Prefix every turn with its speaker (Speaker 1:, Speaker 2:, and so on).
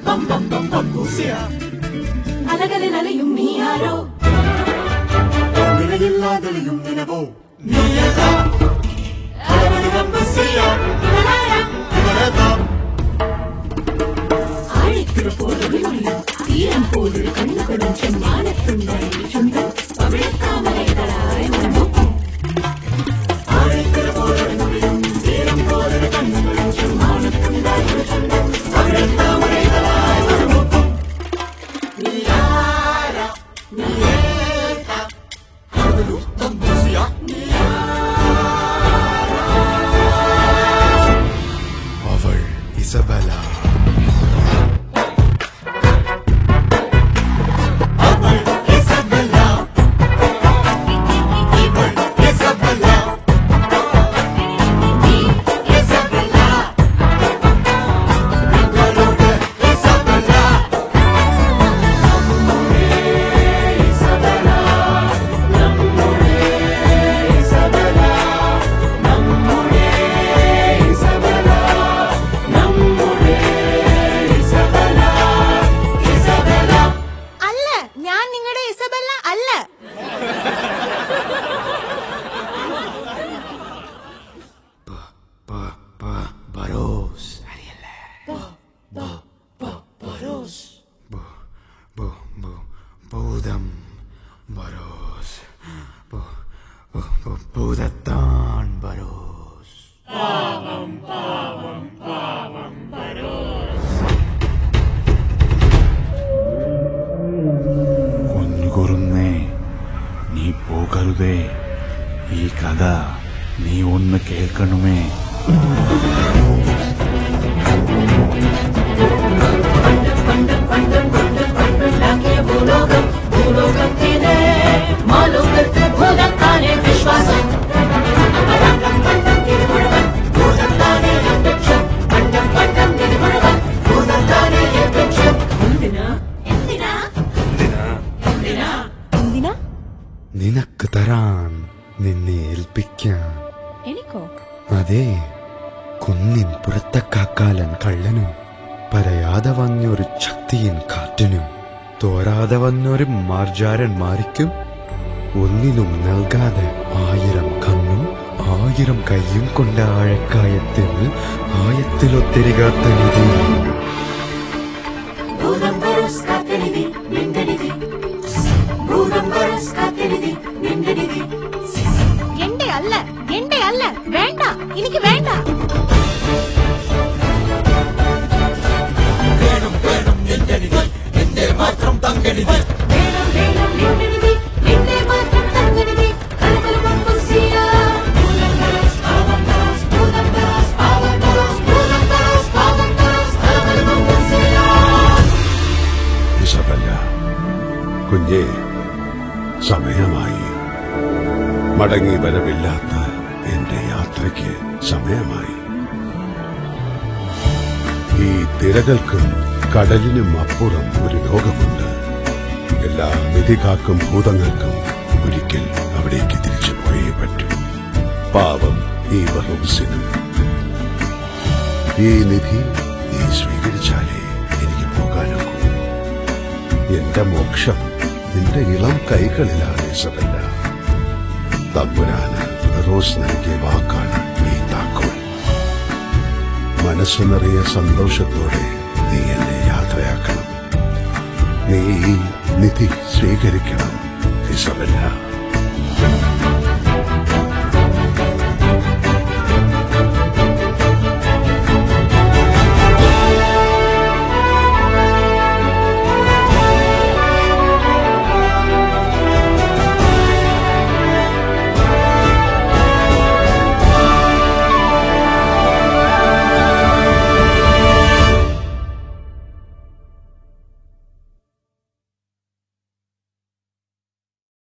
Speaker 1: പം പം പം പപ്പൂസിയ
Speaker 2: അലകളിൽ അലയും നീ ആരോ
Speaker 1: നിലയില്ലാതെളിയും നിലവോ നീയതാ അലകളിൽ പപ്പൂസിയ
Speaker 2: ഇവളാരാം?
Speaker 1: ഇവരതാ
Speaker 2: ആഴിക്കുഴ പോലൊരു ഉള്ളിൽ തീരം പോലൊരു കണ്ണുകളും ചെമ്മാനത്തുണ്ടായി ചുണ്ടും പവിഴത്താമരകളായി മുൻപും
Speaker 1: പപ്പൂസിയ
Speaker 3: അവൾ ഇസബല
Speaker 1: അവൾ ഇസബെല്ല ഇവൾ ഇസബെല്ല
Speaker 2: നീ ഇസബെല്ല
Speaker 1: ഇവളുടെ ഇസബെല്ല
Speaker 4: അല്ല ഞാൻ നിങ്ങളുടെ ഇസബല്ല അല്ല
Speaker 3: പ പ ബറോസ് ബു ബു ബു ഭൂതം ബറോസ് ബു ബു ബു ഭൂതത്താൻ ബറോസ്
Speaker 5: കുഞ്ഞുകുറുന്നേ നീ പോകരുതേ ഈ കഥ നീ ഒന്ന് കേൾക്കണമേ
Speaker 2: ഉണ്ടാക്കിയ ഭൂലോകം ഭൂലോകത്തിലെ മാലോകത്ത് ഭൂതത്താനെ വിശ്വാസം പണ്ടം പണ്ടം തിരുമുഴുവൻ ഭൂതത്താനെ ലക്ഷം പണ്ടം പണ്ടം തിരുമുഴുവൻ ഭൂതത്താനെ ലക്ഷം എന്തിനാ എന്തിനാ എന്തിനാ
Speaker 4: എന്തിനാ
Speaker 3: നിനക്ക് തരാൻ നിന്നെ ഏൽപ്പിക്കാൻ
Speaker 4: എനിക്കോ
Speaker 3: അതെ കുന്നിൻ പുറത്തക്കാക്കാലൻ കള്ളനും പറയാതെ വന്നൊരു ശക്തിയിൻ കാറ്റിനും തോരാതെ വന്നൊരു മാർജാരൻ മാറിക്കും ഒന്നിനും നൽകാതെ ആയിരം കണ്ണും ആയിരം കൈയും കൊണ്ട ആഴക്കായത്തിൽ ആയത്തിലൊത്തിരികാത്ത നിധി
Speaker 2: ഭൂതം ബറോസ് കാത്തനിധി നിന്റെ നിധി ഭൂതം ബറോസ് കാത്തനിധി നിന്റെ നിധി
Speaker 4: എന്റെ അല്ല എന്റെ അല്ല വേണ്ട എനിക്ക് വേണ്ട
Speaker 2: വേണം വേണം നിന്റെ നിധി നിന്റെ മാത്രം തങ്കനിധി കലകല പമ്പുസിയ ഭൂതം ബറോസ് പാവം ബറോസ് ഭൂതം ബറോസ് പാവം ബറോസ് ഭൂതം ബറോസ് പാവം ബറോസ് കലകല പമ്പുസിയ
Speaker 6: ഇസബല്ല കുഞ്ഞെ സമയമായി മടങ്ങി വരവില്ലാത്ത എന്റെ യാത്രയ്ക്ക് സമയമായി ഈ തിരകൾക്കും കടലിനും അപ്പുറം ഒരു ലോകമുണ്ട് എല്ലാ നിധി കാക്കും ഭൂതങ്ങൾക്കും ഒരിക്കൽ അവിടേക്ക് തിരിച്ചു പോയേ പറ്റൂ പാവം ഈ ബഹുസിനും ഈ നിധി നീ സ്വീകരിച്ചാലേ എനിക്ക് പോകാനാകൂ എന്റെ മോക്ഷം നിന്റെ ഇളം കൈകളിലാണ് ഇസബല്ല തമ്പുരാന് റോസ് നൽകിയ വാക്കാണ് ഈ താക്കോൽ മനസ്സു നിറയെ സന്തോഷത്തോടെ നീ എന്നെ യാത്രയാക്കണം നീ ഈ നിധി സ്വീകരിക്കണം ഇസബല്ല